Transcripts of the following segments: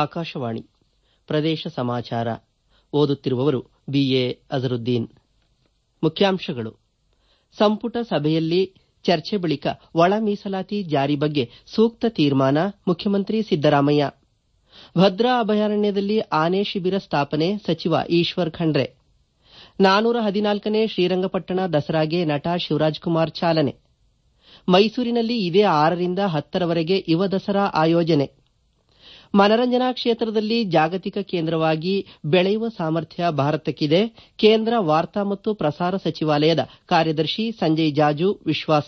ಆಕಾಶವಾಣಿ ಪ್ರದೇಶ ಸಮಾಚಾರ ಓದುತ್ತಿರುವವರು ಬಿಎ ಅಜರುದ್ದೀನ್ ಮುಖ್ಯಾಂಶಗಳು ಸಂಪುಟ ಸಭೆಯಲ್ಲಿ ಚರ್ಚೆ ಬಳಿಕ ಒಳ ಮೀಸಲಾತಿ ಜಾರಿ ಬಗ್ಗೆ ಸೂಕ್ತ ತೀರ್ಮಾನ ಮುಖ್ಯಮಂತ್ರಿ ಸಿದ್ದರಾಮಯ್ಯ ಭದ್ರಾ ಅಭಯಾರಣ್ಯದಲ್ಲಿ ಆನೆ ಶಿಬಿರ ಸ್ಥಾಪನೆ ಸಚಿವ ಈಶ್ವರ್ ಖಂಡ್ರೆ ನಾನೂರ ಹದಿನಾಲ್ಕನೇ ಶ್ರೀರಂಗಪಟ್ಟಣ ದಸರಾಗೆ ನಟ ಶಿವರಾಜ್ಕುಮಾರ್ ಚಾಲನೆ ಮೈಸೂರಿನಲ್ಲಿ ಇದೇ ಆರರಿಂದ ಹತ್ತರವರೆಗೆ ಯುವ ದಸರಾ ಆಯೋಜನೆ ಮನರಂಜನಾ ಕ್ಷೇತ್ರದಲ್ಲಿ ಜಾಗತಿಕ ಕೇಂದ್ರವಾಗಿ ಬೆಳೆಯುವ ಸಾಮರ್ಥ್ಯ ಭಾರತಕ್ಕಿದೆ ಕೇಂದ್ರ ವಾರ್ತಾ ಮತ್ತು ಪ್ರಸಾರ ಸಚಿವಾಲಯದ ಕಾರ್ಯದರ್ಶಿ ಸಂಜಯ್ ಜಾಜು ವಿಶ್ವಾಸ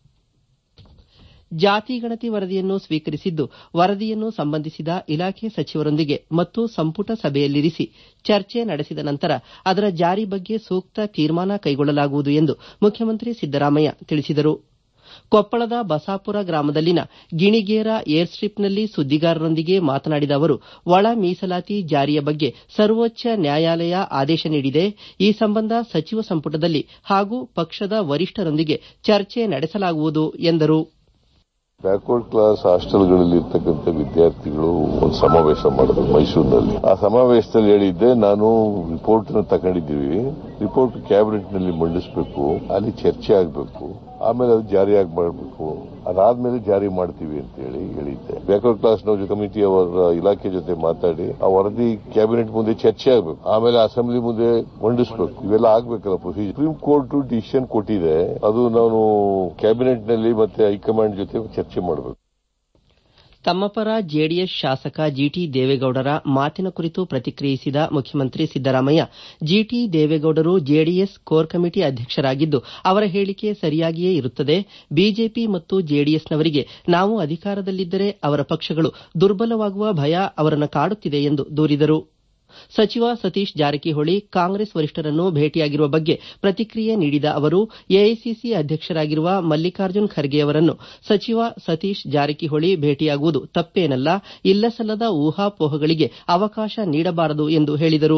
ಜಾತಿ ಗಣತಿ ವರದಿಯನ್ನು ಸ್ವೀಕರಿಸಿದ್ದು ವರದಿಯನ್ನು ಸಂಬಂಧಿಸಿದ ಇಲಾಖೆ ಸಚಿವರೊಂದಿಗೆ ಮತ್ತು ಸಂಪುಟ ಸಭೆಯಲ್ಲಿರಿಸಿ ಚರ್ಚೆ ನಡೆಸಿದ ನಂತರ ಅದರ ಜಾರಿ ಬಗ್ಗೆ ಸೂಕ್ತ ತೀರ್ಮಾನ ಕೈಗೊಳ್ಳಲಾಗುವುದು ಎಂದು ಮುಖ್ಯಮಂತ್ರಿ ಸಿದ್ದರಾಮಯ್ಯ ತಿಳಿಸಿದರು ಕೊಪ್ಪಳದ ಬಸಾಪುರ ಗ್ರಾಮದಲ್ಲಿನ ಗಿಣಿಗೇರ ಏರ್ಸ್ಟ್ರಿಪ್ನಲ್ಲಿ ಸುದ್ದಿಗಾರರೊಂದಿಗೆ ಮಾತನಾಡಿದ ಅವರು ಒಳ ಮೀಸಲಾತಿ ಜಾರಿಯ ಬಗ್ಗೆ ಸರ್ವೋಚ್ಚ ನ್ಯಾಯಾಲಯ ಆದೇಶ ನೀಡಿದೆ ಈ ಸಂಬಂಧ ಸಚಿವ ಸಂಪುಟದಲ್ಲಿ ಹಾಗೂ ಪಕ್ಷದ ವರಿಷ್ಠರೊಂದಿಗೆ ಚರ್ಚೆ ನಡೆಸಲಾಗುವುದು ಎಂದರು ಬ್ಯಾಕ್ವರ್ಡ್ ಕ್ಲಾಸ್ ಹಾಸ್ಟೆಲ್ಗಳಲ್ಲಿ ಇರ್ತಕ್ಕಂಥ ವಿದ್ಯಾರ್ಥಿಗಳು ಒಂದು ಸಮಾವೇಶ ಮಾಡಿದ್ರು ಮೈಸೂರಿನಲ್ಲಿ ಆ ಸಮಾವೇಶದಲ್ಲಿ ಹೇಳಿದ್ದೆ ನಾನು ರಿಪೋರ್ಟ್ ತಗೊಂಡಿದ್ದೀವಿ ರಿಪೋರ್ಟ್ ಕ್ಯಾಬಿನೆಟ್ ನಲ್ಲಿ ಮಂಡಿಸಬೇಕು ಅಲ್ಲಿ ಚರ್ಚೆ ಆಗಬೇಕು ಆಮೇಲೆ ಅದು ಜಾರಿಯಾಗಿ ಮಾಡಬೇಕು ಅದಾದ್ಮೇಲೆ ಜಾರಿ ಮಾಡ್ತೀವಿ ಅಂತ ಹೇಳಿ ಹೇಳಿದ್ದೆ ಬ್ಯಾಕ್ವರ್ಡ್ ಕ್ಲಾಸ್ ಕಮಿಟಿ ಅವರ ಇಲಾಖೆ ಜೊತೆ ಮಾತಾಡಿ ಆ ವರದಿ ಕ್ಯಾಬಿನೆಟ್ ಮುಂದೆ ಚರ್ಚೆ ಆಗಬೇಕು ಆಮೇಲೆ ಅಸೆಂಬ್ಲಿ ಮುಂದೆ ಮಂಡಿಸಬೇಕು ಇವೆಲ್ಲ ಆಗ್ಬೇಕಲ್ಲ ಪ್ರೊಸೀಜರ್ ಸುಪ್ರೀಂ ಕೋರ್ಟ್ ಡಿಸಿಷನ್ ಕೊಟ್ಟಿದೆ ಅದು ನಾನು ಕ್ಯಾಬಿನೆಟ್ ನಲ್ಲಿ ಮತ್ತೆ ಹೈಕಮಾಂಡ್ ಜೊತೆ ಚರ್ಚೆ ಮಾಡಬೇಕು ತಮ್ಮ ಪರ ಜೆಡಿಎಸ್ ಶಾಸಕ ಜಿಟಿ ದೇವೇಗೌಡರ ಮಾತಿನ ಕುರಿತು ಪ್ರತಿಕ್ರಿಯಿಸಿದ ಮುಖ್ಯಮಂತ್ರಿ ಸಿದ್ದರಾಮಯ್ಯ ಜಿಟಿ ದೇವೇಗೌಡರು ಜೆಡಿಎಸ್ ಕೋರ್ ಕಮಿಟಿ ಅಧ್ಯಕ್ಷರಾಗಿದ್ದು ಅವರ ಹೇಳಿಕೆ ಸರಿಯಾಗಿಯೇ ಇರುತ್ತದೆ ಬಿಜೆಪಿ ಮತ್ತು ಜೆಡಿಎಸ್ನವರಿಗೆ ನಾವು ಅಧಿಕಾರದಲ್ಲಿದ್ದರೆ ಅವರ ಪಕ್ಷಗಳು ದುರ್ಬಲವಾಗುವ ಭಯ ಅವರನ್ನು ಕಾಡುತ್ತಿದೆ ಎಂದು ದೂರಿದರು ಸಚಿವ ಸತೀಶ್ ಜಾರಕಿಹೊಳಿ ಕಾಂಗ್ರೆಸ್ ವರಿಷ್ಠರನ್ನು ಭೇಟಿಯಾಗಿರುವ ಬಗ್ಗೆ ಪ್ರತಿಕ್ರಿಯೆ ನೀಡಿದ ಅವರು ಎಐಸಿಸಿ ಅಧ್ಯಕ್ಷರಾಗಿರುವ ಮಲ್ಲಿಕಾರ್ಜುನ್ ಖರ್ಗೆ ಅವರನ್ನು ಸಚಿವ ಸತೀಶ್ ಜಾರಕಿಹೊಳಿ ಭೇಟಿಯಾಗುವುದು ತಪ್ಪೇನಲ್ಲ ಇಲ್ಲಸಲ್ಲದ ಊಹಾಪೋಹಗಳಿಗೆ ಅವಕಾಶ ನೀಡಬಾರದು ಎಂದು ಹೇಳಿದರು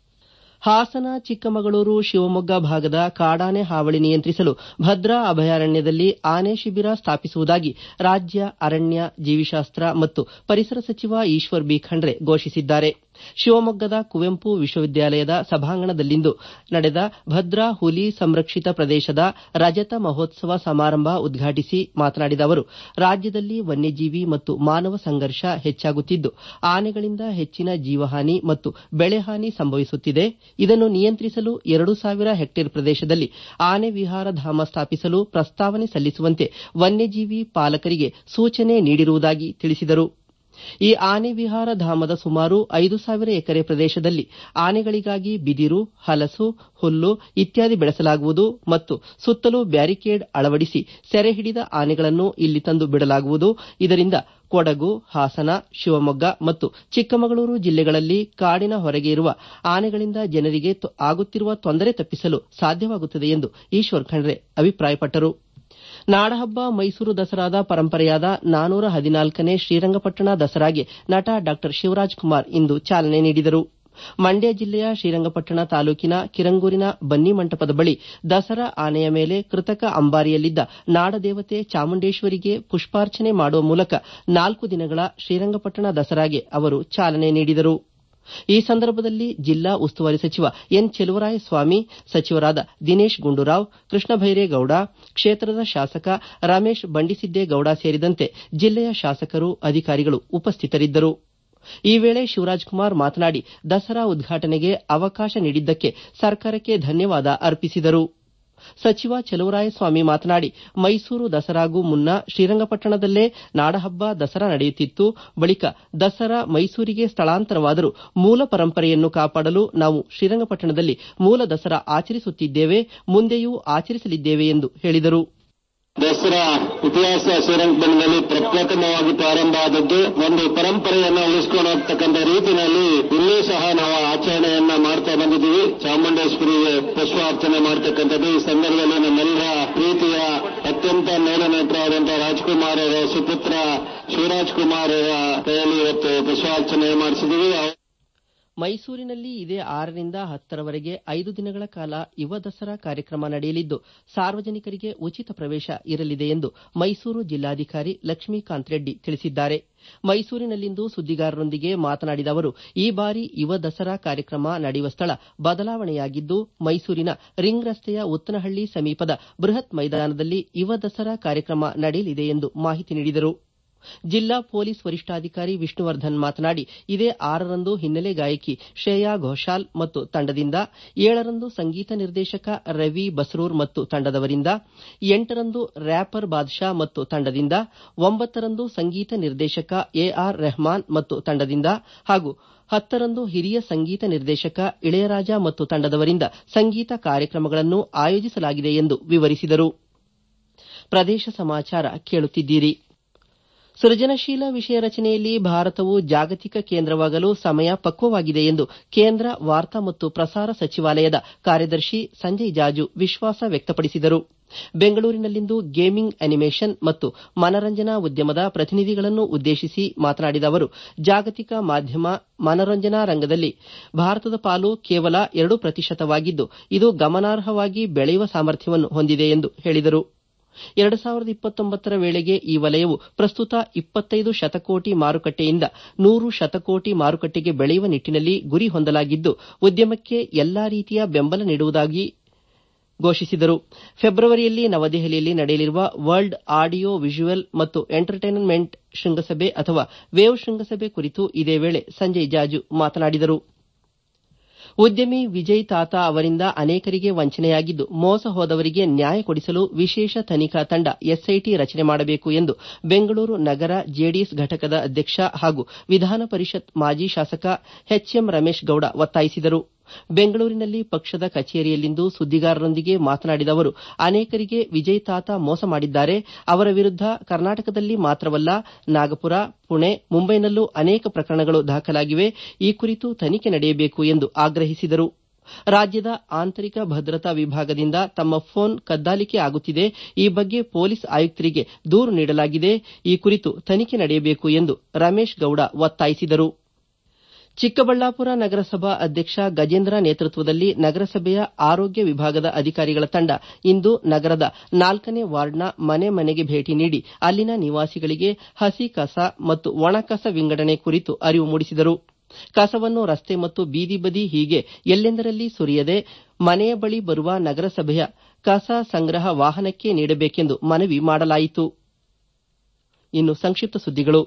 ಹಾಸನ ಚಿಕ್ಕಮಗಳೂರು ಶಿವಮೊಗ್ಗ ಭಾಗದ ಕಾಡಾನೆ ಹಾವಳಿ ನಿಯಂತ್ರಿಸಲು ಭದ್ರಾ ಅಭಯಾರಣ್ಯದಲ್ಲಿ ಆನೆ ಶಿಬಿರ ಸ್ಥಾಪಿಸುವುದಾಗಿ ರಾಜ್ಯ ಅರಣ್ಯ ಜೀವಿಶಾಸ್ತ್ರ ಮತ್ತು ಪರಿಸರ ಸಚಿವ ಈಶ್ವರ್ ಬಿ ಖಂಡ್ರೆ ಘೋಷಿಸಿದ್ದಾರೆ ಶಿವಮೊಗ್ಗದ ಕುವೆಂಪು ವಿಶ್ವವಿದ್ಯಾಲಯದ ಸಭಾಂಗಣದಲ್ಲಿಂದು ನಡೆದ ಭದ್ರಾ ಹುಲಿ ಸಂರಕ್ಷಿತ ಪ್ರದೇಶದ ರಜತ ಮಹೋತ್ಸವ ಸಮಾರಂಭ ಉದ್ಘಾಟಿಸಿ ಮಾತನಾಡಿದ ಅವರು ರಾಜ್ಯದಲ್ಲಿ ವನ್ಯಜೀವಿ ಮತ್ತು ಮಾನವ ಸಂಘರ್ಷ ಹೆಚ್ಚಾಗುತ್ತಿದ್ದು ಆನೆಗಳಿಂದ ಹೆಚ್ಚಿನ ಜೀವಹಾನಿ ಮತ್ತು ಬೆಳೆಹಾನಿ ಸಂಭವಿಸುತ್ತಿದೆ ಇದನ್ನು ನಿಯಂತ್ರಿಸಲು ಎರಡು ಸಾವಿರ ಹೆಕ್ಟೇರ್ ಪ್ರದೇಶದಲ್ಲಿ ಆನೆ ವಿಹಾರ ಧಾಮ ಸ್ಥಾಪಿಸಲು ಪ್ರಸ್ತಾವನೆ ಸಲ್ಲಿಸುವಂತೆ ವನ್ಯಜೀವಿ ಪಾಲಕರಿಗೆ ಸೂಚನೆ ನೀಡಿರುವುದಾಗಿ ತಿಳಿಸಿದರು ಈ ಆನೆ ವಿಹಾರ ಧಾಮದ ಸುಮಾರು ಐದು ಸಾವಿರ ಎಕರೆ ಪ್ರದೇಶದಲ್ಲಿ ಆನೆಗಳಿಗಾಗಿ ಬಿದಿರು ಹಲಸು ಹುಲ್ಲು ಇತ್ಯಾದಿ ಬೆಳೆಸಲಾಗುವುದು ಮತ್ತು ಸುತ್ತಲೂ ಬ್ಯಾರಿಕೇಡ್ ಅಳವಡಿಸಿ ಸೆರೆ ಹಿಡಿದ ಆನೆಗಳನ್ನು ಇಲ್ಲಿ ತಂದು ಬಿಡಲಾಗುವುದು ಇದರಿಂದ ಕೊಡಗು ಹಾಸನ ಶಿವಮೊಗ್ಗ ಮತ್ತು ಚಿಕ್ಕಮಗಳೂರು ಜಿಲ್ಲೆಗಳಲ್ಲಿ ಕಾಡಿನ ಹೊರಗೆ ಇರುವ ಆನೆಗಳಿಂದ ಜನರಿಗೆ ಆಗುತ್ತಿರುವ ತೊಂದರೆ ತಪ್ಪಿಸಲು ಸಾಧ್ಯವಾಗುತ್ತದೆ ಎಂದು ಈಶ್ವರ್ ಖಂಡ್ರೆ ಅಭಿಪ್ರಾಯಪಟ್ಟರು ನಾಡಹಬ್ಬ ಮೈಸೂರು ದಸರಾದ ಪರಂಪರೆಯಾದ ನಾನೂರ ಹದಿನಾಲ್ಕನೇ ಶ್ರೀರಂಗಪಟ್ಟಣ ದಸರಾಗೆ ನಟ ಡಾ ಶಿವರಾಜ್ ಕುಮಾರ್ ಇಂದು ಚಾಲನೆ ನೀಡಿದರು ಮಂಡ್ಯ ಜಿಲ್ಲೆಯ ಶ್ರೀರಂಗಪಟ್ಟಣ ತಾಲೂಕಿನ ಕಿರಂಗೂರಿನ ಬನ್ನಿಮಂಟಪದ ಬಳಿ ದಸರಾ ಆನೆಯ ಮೇಲೆ ಕೃತಕ ಅಂಬಾರಿಯಲ್ಲಿದ್ದ ನಾಡದೇವತೆ ಚಾಮುಂಡೇಶ್ವರಿಗೆ ಪುಷ್ಪಾರ್ಚನೆ ಮಾಡುವ ಮೂಲಕ ನಾಲ್ಕು ದಿನಗಳ ಶ್ರೀರಂಗಪಟ್ಟಣ ದಸರಾಗೆ ಅವರು ಚಾಲನೆ ನೀಡಿದರು ಈ ಸಂದರ್ಭದಲ್ಲಿ ಜಿಲ್ಲಾ ಉಸ್ತುವಾರಿ ಸಚಿವ ಎನ್ ಚೆಲುವರಾಯಸ್ವಾಮಿ ಸಚಿವರಾದ ದಿನೇಶ್ ಗುಂಡೂರಾವ್ ಕೃಷ್ಣ ಬೈರೇಗೌಡ ಕ್ಷೇತ್ರದ ಶಾಸಕ ರಮೇಶ್ ಬಂಡಿಸಿದ್ದೇಗೌಡ ಸೇರಿದಂತೆ ಜಿಲ್ಲೆಯ ಶಾಸಕರು ಅಧಿಕಾರಿಗಳು ಉಪಸ್ಥಿತರಿದ್ದರು ಈ ವೇಳೆ ಶಿವರಾಜ್ ಕುಮಾರ್ ಮಾತನಾಡಿ ದಸರಾ ಉದ್ಘಾಟನೆಗೆ ಅವಕಾಶ ನೀಡಿದ್ದಕ್ಕೆ ಸರ್ಕಾರಕ್ಕೆ ಧನ್ಯವಾದ ಅರ್ಪಿಸಿದರು ಸಚಿವ ಚಲುವರಾಯಸ್ವಾಮಿ ಮಾತನಾಡಿ ಮೈಸೂರು ದಸರಾಗೂ ಮುನ್ನ ಶ್ರೀರಂಗಪಟ್ಟಣದಲ್ಲೇ ನಾಡಹಬ್ಬ ದಸರಾ ನಡೆಯುತ್ತಿತ್ತು ಬಳಿಕ ದಸರಾ ಮೈಸೂರಿಗೆ ಸ್ಥಳಾಂತರವಾದರೂ ಮೂಲ ಪರಂಪರೆಯನ್ನು ಕಾಪಾಡಲು ನಾವು ಶ್ರೀರಂಗಪಟ್ಟಣದಲ್ಲಿ ಮೂಲ ದಸರಾ ಆಚರಿಸುತ್ತಿದ್ದೇವೆ ಮುಂದೆಯೂ ಆಚರಿಸಲಿದ್ದೇವೆ ಎಂದು ಹೇಳಿದರು ದಸರಾ ಇತಿಹಾಸ ಶ್ರೀರಂಗಪಟ್ಟಣದಲ್ಲಿ ಪ್ರಪ್ರಥಮವಾಗಿ ಪ್ರಾರಂಭ ಆದದ್ದು ಒಂದು ಪರಂಪರೆಯನ್ನು ಉಳಿಸಿಕೊಂಡು ಹೋಗ್ತಕ್ಕಂಥ ರೀತಿಯಲ್ಲಿ ಇಲ್ಲೂ ಸಹ ನಾವು ಆಚರಣೆಯನ್ನ ಮಾಡ್ತಾ ಬಂದಿದ್ದೀವಿ ಚಾಮುಂಡೇಶ್ವರಿಗೆ ಪುಷ್ಪಾರ್ಚನೆ ಮಾಡ್ತಕ್ಕಂಥದ್ದು ಈ ಸಂದರ್ಭದಲ್ಲಿ ನಮ್ಮೆಲ್ಲರ ಪ್ರೀತಿಯ ಅತ್ಯಂತ ಮೇಲನೇತ್ರವಾದಂತಹ ರಾಜ್ಕುಮಾರ್ ಅವರ ಸುಪುತ್ರ ಶಿವರಾಜ್ ಕುಮಾರ್ ಅವರ ಕೈಯಲ್ಲಿ ಇವತ್ತು ಪುಷ್ಪಾರ್ಚನೆ ಮಾಡಿಸಿದ್ದೀವಿ ಮೈಸೂರಿನಲ್ಲಿ ಇದೇ ಆರರಿಂದ ಹತ್ತರವರೆಗೆ ಐದು ದಿನಗಳ ಕಾಲ ಯುವ ದಸರಾ ಕಾರ್ಯಕ್ರಮ ನಡೆಯಲಿದ್ದು ಸಾರ್ವಜನಿಕರಿಗೆ ಉಚಿತ ಪ್ರವೇಶ ಇರಲಿದೆ ಎಂದು ಮೈಸೂರು ಜಿಲ್ಲಾಧಿಕಾರಿ ಲಕ್ಷ್ಮೀಕಾಂತ್ ರೆಡ್ಡಿ ತಿಳಿಸಿದ್ದಾರೆ ಮೈಸೂರಿನಲ್ಲಿಂದು ಸುದ್ದಿಗಾರರೊಂದಿಗೆ ಮಾತನಾಡಿದ ಅವರು ಈ ಬಾರಿ ಯುವ ದಸರಾ ಕಾರ್ಯಕ್ರಮ ನಡೆಯುವ ಸ್ಥಳ ಬದಲಾವಣೆಯಾಗಿದ್ದು ಮೈಸೂರಿನ ರಿಂಗ್ ರಸ್ತೆಯ ಉತ್ತನಹಳ್ಳಿ ಸಮೀಪದ ಬೃಹತ್ ಮೈದಾನದಲ್ಲಿ ಯುವ ದಸರಾ ಕಾರ್ಯಕ್ರಮ ನಡೆಯಲಿದೆ ಎಂದು ಮಾಹಿತಿ ನೀಡಿದರು ಜಿಲ್ಲಾ ಪೊಲೀಸ್ ವರಿಷ್ಠಾಧಿಕಾರಿ ವಿಷ್ಣುವರ್ಧನ್ ಮಾತನಾಡಿ ಇದೇ ಆರರಂದು ಹಿನ್ನೆಲೆ ಗಾಯಕಿ ಶ್ರೇಯಾ ಘೋಷಾಲ್ ಮತ್ತು ತಂಡದಿಂದ ಏಳರಂದು ಸಂಗೀತ ನಿರ್ದೇಶಕ ರವಿ ಬಸ್ರೂರ್ ಮತ್ತು ತಂಡದವರಿಂದ ಎಂಟರಂದು ರ್ಯಾಪರ್ ಬಾದ್ಶಾ ಮತ್ತು ತಂಡದಿಂದ ಒಂಬತ್ತರಂದು ಸಂಗೀತ ನಿರ್ದೇಶಕ ಎಆರ್ ರೆಹಮಾನ್ ಮತ್ತು ತಂಡದಿಂದ ಹಾಗೂ ಹತ್ತರಂದು ಹಿರಿಯ ಸಂಗೀತ ನಿರ್ದೇಶಕ ಇಳೆಯರಾಜ ಮತ್ತು ತಂಡದವರಿಂದ ಸಂಗೀತ ಕಾರ್ಯಕ್ರಮಗಳನ್ನು ಆಯೋಜಿಸಲಾಗಿದೆ ಎಂದು ವಿವರಿಸಿದರು ಪ್ರದೇಶ ಸಮಾಚಾರ ಕೇಳುತ್ತಿದ್ದೀರಿ ಸೃಜನಶೀಲ ವಿಷಯ ರಚನೆಯಲ್ಲಿ ಭಾರತವು ಜಾಗತಿಕ ಕೇಂದ್ರವಾಗಲು ಸಮಯ ಪಕ್ವವಾಗಿದೆ ಎಂದು ಕೇಂದ್ರ ವಾರ್ತಾ ಮತ್ತು ಪ್ರಸಾರ ಸಚಿವಾಲಯದ ಕಾರ್ಯದರ್ಶಿ ಸಂಜಯ್ ಜಾಜು ವಿಶ್ವಾಸ ವ್ಯಕ್ತಪಡಿಸಿದರು ಬೆಂಗಳೂರಿನಲ್ಲಿಂದು ಗೇಮಿಂಗ್ ಅನಿಮೇಷನ್ ಮತ್ತು ಮನರಂಜನಾ ಉದ್ಯಮದ ಪ್ರತಿನಿಧಿಗಳನ್ನು ಉದ್ದೇಶಿಸಿ ಮಾತನಾಡಿದ ಅವರು ಜಾಗತಿಕ ಮಾಧ್ಯಮ ಮನರಂಜನಾ ರಂಗದಲ್ಲಿ ಭಾರತದ ಪಾಲು ಕೇವಲ ಎರಡು ಪ್ರತಿಶತವಾಗಿದ್ದು ಇದು ಗಮನಾರ್ಹವಾಗಿ ಬೆಳೆಯುವ ಸಾಮರ್ಥ್ಯವನ್ನು ಹೊಂದಿದೆ ಎಂದು ಹೇಳಿದರು ಎರಡು ಸಾವಿರದ ಇಪ್ಪತ್ತೊಂಬತ್ತರ ವೇಳೆಗೆ ಈ ವಲಯವು ಪ್ರಸ್ತುತ ಇಪ್ಪತ್ತೈದು ಶತಕೋಟಿ ಮಾರುಕಟ್ಟೆಯಿಂದ ನೂರು ಶತಕೋಟಿ ಮಾರುಕಟ್ಟೆಗೆ ಬೆಳೆಯುವ ನಿಟ್ಟಿನಲ್ಲಿ ಗುರಿ ಹೊಂದಲಾಗಿದ್ದು ಉದ್ಯಮಕ್ಕೆ ಎಲ್ಲಾ ರೀತಿಯ ಬೆಂಬಲ ನೀಡುವುದಾಗಿ ಘೋಷಿಸಿದರು ಫೆಬ್ರವರಿಯಲ್ಲಿ ನವದೆಹಲಿಯಲ್ಲಿ ನಡೆಯಲಿರುವ ವರ್ಲ್ಡ್ ಆಡಿಯೋ ವಿಜುವಲ್ ಮತ್ತು ಎಂಟರ್ಟೈನ್ಮೆಂಟ್ ಶೃಂಗಸಭೆ ಅಥವಾ ವೇವ್ ಶೃಂಗಸಭೆ ಕುರಿತು ಇದೇ ವೇಳೆ ಸಂಜಯ್ ಜಾಜು ಮಾತನಾಡಿದರು ಉದ್ಯಮಿ ವಿಜಯ್ ತಾತಾ ಅವರಿಂದ ಅನೇಕರಿಗೆ ವಂಚನೆಯಾಗಿದ್ದು ಮೋಸ ಹೋದವರಿಗೆ ನ್ಯಾಯ ಕೊಡಿಸಲು ವಿಶೇಷ ತನಿಖಾ ತಂಡ ಎಸ್ಐಟಿ ರಚನೆ ಮಾಡಬೇಕು ಎಂದು ಬೆಂಗಳೂರು ನಗರ ಜೆಡಿಎಸ್ ಘಟಕದ ಅಧ್ಯಕ್ಷ ಹಾಗೂ ವಿಧಾನ ಪರಿಷತ್ ಮಾಜಿ ಶಾಸಕ ಎಚ್ಎಂ ರಮೇಶ್ ಗೌಡ ಒತ್ತಾಯಿಸಿದರು ಬೆಂಗಳೂರಿನಲ್ಲಿ ಪಕ್ಷದ ಕಚೇರಿಯಲ್ಲಿಂದು ಸುದ್ದಿಗಾರರೊಂದಿಗೆ ಮಾತನಾಡಿದ ಅವರು ಅನೇಕರಿಗೆ ವಿಜಯ್ ತಾತಾ ಮೋಸ ಮಾಡಿದ್ದಾರೆ ಅವರ ವಿರುದ್ಧ ಕರ್ನಾಟಕದಲ್ಲಿ ಮಾತ್ರವಲ್ಲ ನಾಗಪುರ ಪುಣೆ ಮುಂಬೈನಲ್ಲೂ ಅನೇಕ ಪ್ರಕರಣಗಳು ದಾಖಲಾಗಿವೆ ಈ ಕುರಿತು ತನಿಖೆ ನಡೆಯಬೇಕು ಎಂದು ಆಗ್ರಹಿಸಿದರು ರಾಜ್ಯದ ಆಂತರಿಕ ಭದ್ರತಾ ವಿಭಾಗದಿಂದ ತಮ್ಮ ಫೋನ್ ಕದ್ದಾಲಿಕೆ ಆಗುತ್ತಿದೆ ಈ ಬಗ್ಗೆ ಪೊಲೀಸ್ ಆಯುಕ್ತರಿಗೆ ದೂರು ನೀಡಲಾಗಿದೆ ಈ ಕುರಿತು ತನಿಖೆ ನಡೆಯಬೇಕು ಎಂದು ರಮೇಶ್ ಗೌಡ ಒತ್ತಾಯಿಸಿದರು ಚಿಕ್ಕಬಳ್ಳಾಪುರ ನಗರಸಭಾ ಅಧ್ಯಕ್ಷ ಗಜೇಂದ್ರ ನೇತೃತ್ವದಲ್ಲಿ ನಗರಸಭೆಯ ಆರೋಗ್ಯ ವಿಭಾಗದ ಅಧಿಕಾರಿಗಳ ತಂಡ ಇಂದು ನಗರದ ನಾಲ್ಕನೇ ವಾರ್ಡ್ನ ಮನೆ ಮನೆಗೆ ಭೇಟಿ ನೀಡಿ ಅಲ್ಲಿನ ನಿವಾಸಿಗಳಿಗೆ ಹಸಿ ಕಸ ಮತ್ತು ಒಣ ಕಸ ವಿಂಗಡಣೆ ಕುರಿತು ಅರಿವು ಮೂಡಿಸಿದರು ಕಸವನ್ನು ರಸ್ತೆ ಮತ್ತು ಬೀದಿ ಬದಿ ಹೀಗೆ ಎಲ್ಲೆಂದರಲ್ಲಿ ಸುರಿಯದೆ ಮನೆಯ ಬಳಿ ಬರುವ ನಗರಸಭೆಯ ಕಸ ಸಂಗ್ರಹ ವಾಹನಕ್ಕೆ ನೀಡಬೇಕೆಂದು ಮನವಿ ಮಾಡಲಾಯಿತು ಇನ್ನು ಸಂಕ್ಷಿಪ್ತ ಸುದ್ದಿಗಳು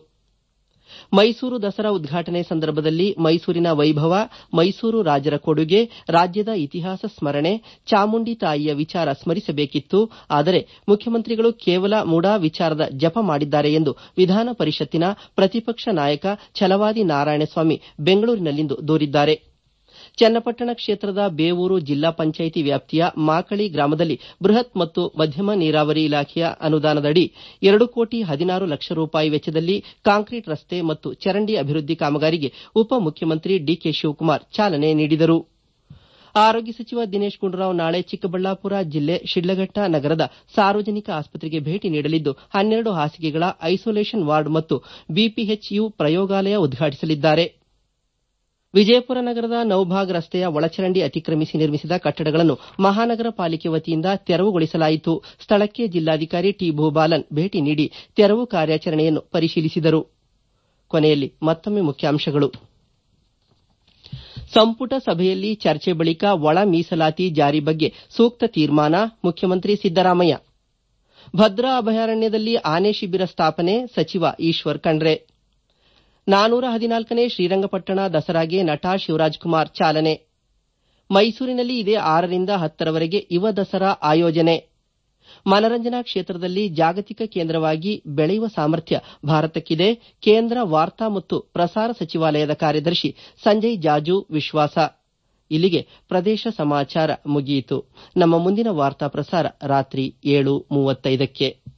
ಮೈಸೂರು ದಸರಾ ಉದ್ಘಾಟನೆ ಸಂದರ್ಭದಲ್ಲಿ ಮೈಸೂರಿನ ವೈಭವ ಮೈಸೂರು ರಾಜರ ಕೊಡುಗೆ ರಾಜ್ಯದ ಇತಿಹಾಸ ಸ್ಮರಣೆ ಚಾಮುಂಡಿ ತಾಯಿಯ ವಿಚಾರ ಸ್ಮರಿಸಬೇಕಿತ್ತು ಆದರೆ ಮುಖ್ಯಮಂತ್ರಿಗಳು ಕೇವಲ ಮುಡಾ ವಿಚಾರದ ಜಪ ಮಾಡಿದ್ದಾರೆ ಎಂದು ವಿಧಾನ ಪರಿಷತ್ತಿನ ಪ್ರತಿಪಕ್ಷ ನಾಯಕ ಛಲವಾದಿ ನಾರಾಯಣಸ್ವಾಮಿ ಬೆಂಗಳೂರಿನಲ್ಲಿಂದು ದೂರಿದ್ದಾರೆ ಚನ್ನಪಟ್ಟಣ ಕ್ಷೇತ್ರದ ಬೇವೂರು ಜಿಲ್ಲಾ ಪಂಚಾಯಿತಿ ವ್ಯಾಪ್ತಿಯ ಮಾಕಳಿ ಗ್ರಾಮದಲ್ಲಿ ಬೃಹತ್ ಮತ್ತು ಮಧ್ಯಮ ನೀರಾವರಿ ಇಲಾಖೆಯ ಅನುದಾನದಡಿ ಎರಡು ಕೋಟಿ ಹದಿನಾರು ಲಕ್ಷ ರೂಪಾಯಿ ವೆಚ್ಚದಲ್ಲಿ ಕಾಂಕ್ರೀಟ್ ರಸ್ತೆ ಮತ್ತು ಚರಂಡಿ ಅಭಿವೃದ್ಧಿ ಕಾಮಗಾರಿಗೆ ಉಪಮುಖ್ಯಮಂತ್ರಿ ಡಿಕೆ ಶಿವಕುಮಾರ್ ಚಾಲನೆ ನೀಡಿದರು ಆರೋಗ್ಯ ಸಚಿವ ದಿನೇಶ್ ಗುಂಡೂರಾವ್ ನಾಳೆ ಚಿಕ್ಕಬಳ್ಳಾಪುರ ಜಿಲ್ಲೆ ಶಿಡ್ಲಘಟ್ಟ ನಗರದ ಸಾರ್ವಜನಿಕ ಆಸ್ಪತ್ರೆಗೆ ಭೇಟಿ ನೀಡಲಿದ್ದು ಹನ್ನೆರಡು ಹಾಸಿಗೆಗಳ ಐಸೋಲೇಷನ್ ವಾರ್ಡ್ ಮತ್ತು ಬಿಪಿಎಚ್ಯು ಪ್ರಯೋಗಾಲಯ ಉದ್ಘಾಟಿಸಲಿದ್ದಾರೆ ವಿಜಯಪುರ ನಗರದ ನೌಭಾಗ್ ರಸ್ತೆಯ ಒಳಚರಂಡಿ ಅತಿಕ್ರಮಿಸಿ ನಿರ್ಮಿಸಿದ ಕಟ್ಟಡಗಳನ್ನು ಮಹಾನಗರ ಪಾಲಿಕೆ ವತಿಯಿಂದ ತೆರವುಗೊಳಿಸಲಾಯಿತು ಸ್ಥಳಕ್ಕೆ ಜಿಲ್ಲಾಧಿಕಾರಿ ಟಿ ಭೂಬಾಲನ್ ಭೇಟಿ ನೀಡಿ ತೆರವು ಕಾರ್ಯಾಚರಣೆಯನ್ನು ಪರಿಶೀಲಿಸಿದರು ಕೊನೆಯಲ್ಲಿ ಮತ್ತೊಮ್ಮೆ ಮುಖ್ಯಾಂಶಗಳು ಸಂಪುಟ ಸಭೆಯಲ್ಲಿ ಚರ್ಚೆ ಬಳಿಕ ಒಳ ಮೀಸಲಾತಿ ಜಾರಿ ಬಗ್ಗೆ ಸೂಕ್ತ ತೀರ್ಮಾನ ಮುಖ್ಯಮಂತ್ರಿ ಸಿದ್ದರಾಮಯ್ಯ ಭದ್ರಾ ಅಭಯಾರಣ್ಯದಲ್ಲಿ ಆನೆ ಶಿಬಿರ ಸ್ಥಾಪನೆ ಸಚಿವ ಈಶ್ವರ್ ಖಂಡ್ರೆ ನಾನೂರ ಹದಿನಾಲ್ಕನೇ ಶ್ರೀರಂಗಪಟ್ಟಣ ದಸರಾಗೆ ನಟ ಶಿವರಾಜ್ಕುಮಾರ್ ಚಾಲನೆ ಮೈಸೂರಿನಲ್ಲಿ ಇದೇ ಆರರಿಂದ ಹತ್ತರವರೆಗೆ ಯುವ ದಸರಾ ಆಯೋಜನೆ ಮನರಂಜನಾ ಕ್ಷೇತ್ರದಲ್ಲಿ ಜಾಗತಿಕ ಕೇಂದ್ರವಾಗಿ ಬೆಳೆಯುವ ಸಾಮರ್ಥ್ಯ ಭಾರತಕ್ಕಿದೆ ಕೇಂದ್ರ ವಾರ್ತಾ ಮತ್ತು ಪ್ರಸಾರ ಸಚಿವಾಲಯದ ಕಾರ್ಯದರ್ಶಿ ಸಂಜಯ್ ಜಾಜು ವಿಶ್ವಾಸ ಇಲ್ಲಿಗೆ ಪ್ರದೇಶ ಸಮಾಚಾರ ಮುಗಿಯಿತು ನಮ್ಮ ಮುಂದಿನ ವಾರ್ತಾ ಪ್ರಸಾರ ರಾತ್ರಿ ಏಳು ಮೂವತ್ತೈದಕ್ಕೆ